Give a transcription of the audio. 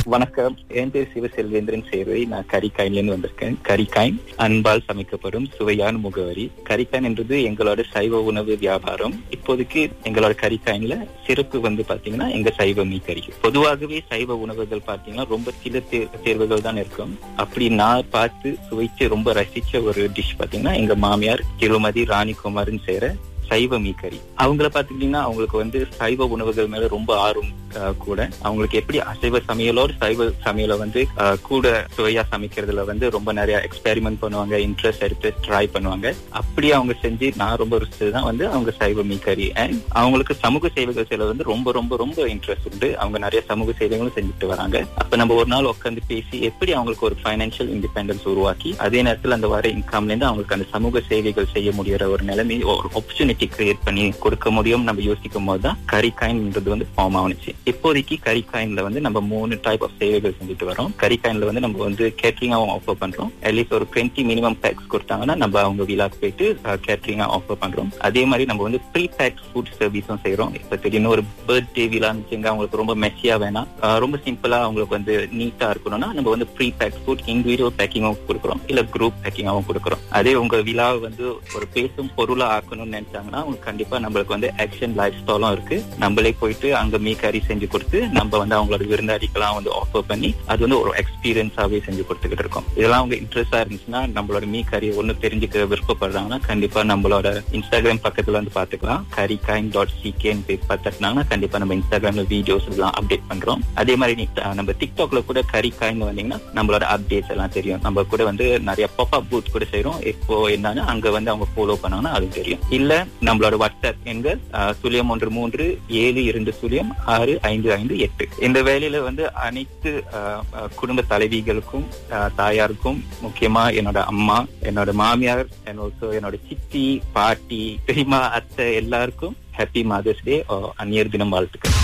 வணக்கம் என் பேர் சிவசெல்வேந்திரன் சேவை நான் கரிகாயின்ல இருந்து வந்திருக்கேன் கரிகாயின் அன்பால் சமைக்கப்படும் சுவையான முகவரி கரிகாயின் என்றது எங்களோட சைவ உணவு வியாபாரம் இப்போதைக்கு எங்களோட கரிகாயின்ல சிறப்பு வந்து பாத்தீங்கன்னா எங்க சைவ மீன் பொதுவாகவே சைவ உணவுகள் பாத்தீங்கன்னா ரொம்ப சில தே- தேர்வுகள் தான் இருக்கும் அப்படி நான் பார்த்து சுவைச்சு ரொம்ப ரசிச்ச ஒரு டிஷ் பாத்தீங்கன்னா எங்க மாமியார் திருமதி ராணிகுமார்னு செய்யற சைவ மீக்கறி அவங்கள பாத்துக்கிட்டீங்கன்னா அவங்களுக்கு வந்து சைவ உணவுகள் மேல ரொம்ப ஆர்வம் அஹ், கூட அவங்களுக்கு எப்படி அசைவ சமையலோட சைவ சமையலை வந்து அஹ், கூட சுவையா சமைக்கிறதுல வந்து ரொம்ப நிறைய எக்ஸ்பெரிமெண்ட் பண்ணுவாங்க இன்ட்ரெஸ்ட் எடுத்து ட்ரை பண்ணுவாங்க அப்படி அவங்க செஞ்சு நான் ரொம்ப ருசிச்சதுதான் வந்து அவங்க சைவ மீக்கறி அண்ட் அவங்களுக்கு சமூக சேவைகள் செய்யறது வந்து ரொம்ப ரொம்ப ரொம்ப இன்ட்ரெஸ்ட் உண்டு அவங்க நிறைய சமூக சேவைகளும் செஞ்சுட்டு வராங்க அப்ப நம்ம ஒரு நாள் உட்காந்து பேசி எப்படி அவங்களுக்கு ஒரு ஃபைனான்சியல் இண்டிபெண்டன்ஸ் உருவாக்கி அதே நேரத்துல அந்த வர இன்கம்ல இருந்து அவங்களுக்கு அந்த சமூக சேவைகள் செய்ய முடியற ஒரு நிலைமை ஒரு ஆப்பர்ச்சுனிட்டி கிரியேட் பண்ணி கொடுக்க முடியும் நம்ம யோசிக்கும் போது தான் கரிகாயின்ன்றது வந்து ஃபார்ம் ஆனிச்சு இப்போதைக்கு கரிகாயின்ல வந்து நம்ம மூணு டைப் ஆஃப் சேவைகள் செஞ்சுட்டு வரோம் கரிகாயின்ல வந்து நம்ம வந்து கேட்டரிங்காவும் ஆஃபர் பண்றோம் அட்லீஸ்ட் ஒரு டுவெண்ட்டி மினிமம் பேக்ஸ் கொடுத்தாங்கன்னா நம்ம அவங்க விழாக்கு போயிட்டு கேட்டரிங்கா ஆஃபர் பண்றோம் அதே மாதிரி நம்ம வந்து ப்ரீ பேக் ஃபுட் சர்வீஸும் செய்யறோம் இப்ப திடீர்னு ஒரு பர்த்டே விழான்னு வச்சுங்க அவங்களுக்கு ரொம்ப மெஸ்ஸியா வேணாம் அஹ் ரொம்ப சிம்பிளா அவங்களுக்கு வந்து நீட்டா இருக்கணும்னா நம்ம வந்து ப்ரீ பேக் ஃபுட் இண்டிவிஜுவல் பேக்கிங்கும் கொடுக்குறோம் இல்ல குரூப் பேக்கிங்காவும் கொடுக்குறோம் அதே உங்க விழாவை வந்து ஒரு பேசும் பொருளா ஆக்கணும்னு நினைச்சாங்கன்னா அவங்க கண்டிப்பா நம்மளுக்கு வந்து ஆக்ஷன் லைஃப் ஸ்டைலும் இருக்கு நம்மளே போயிட்டு அங்க மீ கறி செஞ்சு கொடுத்து நம்ம வந்து அவங்களோட விருந்தாடிக்கெல்லாம் வந்து ஆஃபர் பண்ணி அது வந்து ஒரு எக்ஸ்பீரியன்ஸாவே செஞ்சு கொடுத்துக்கிட்டு இருக்கோம் இதெல்லாம் அவங்க இன்ட்ரெஸ்டா இருந்துச்சுன்னா நம்மளோட மீ கறி ஒண்ணு தெரிஞ்சுக்க விருப்பப்படுறாங்கன்னா கண்டிப்பா நம்மளோட இன்ஸ்டாகிராம் பக்கத்துல வந்து பாத்துக்கலாம் கரி கைன் டாட் சிகேன்னு போய் பார்த்துட்டாங்கன்னா கண்டிப்பா நம்ம இன்ஸ்டாகிராம்ல வீடியோஸ் எல்லாம் அப்டேட் பண்றோம் அதே மாதிரி நீ த- நம்ம டிக்டாக்ல கூட கரி காயின் வந்தீங்கன்னா நம்மளோட அப்டேட்ஸ் எல்லாம் தெரியும் நம்ம கூட வந்து நிறைய பாப் பூத் கூட செய்றோம் இப்போ என்னன்னா அங்க வந்து அவங்க ஃபாலோ பண்ணாங்கன்னா அது தெரியும் இல்ல நம்மளோட வாட்ஸ்அப் எண்கள் அஹ், சுழியம் ஒன்று மூன்று ஏழு இரண்டு சுழியம் ஆறு ஐந்து ஐந்து எட்டு இந்த வேலையில வந்து அனைத்து அஹ், அஹ், குடும்ப தலைவிகளுக்கும் அஹ், தாயாருக்கும் முக்கியமா என்னோட அம்மா என்னோட மாமியார் and also என்னோட சித்தி பாட்டி பெரியமா அத்தை எல்லாருக்கும் ஹாப்பி மதர்ஸ் டே அந்நியர் தினம் வாழ்த்துக்கள்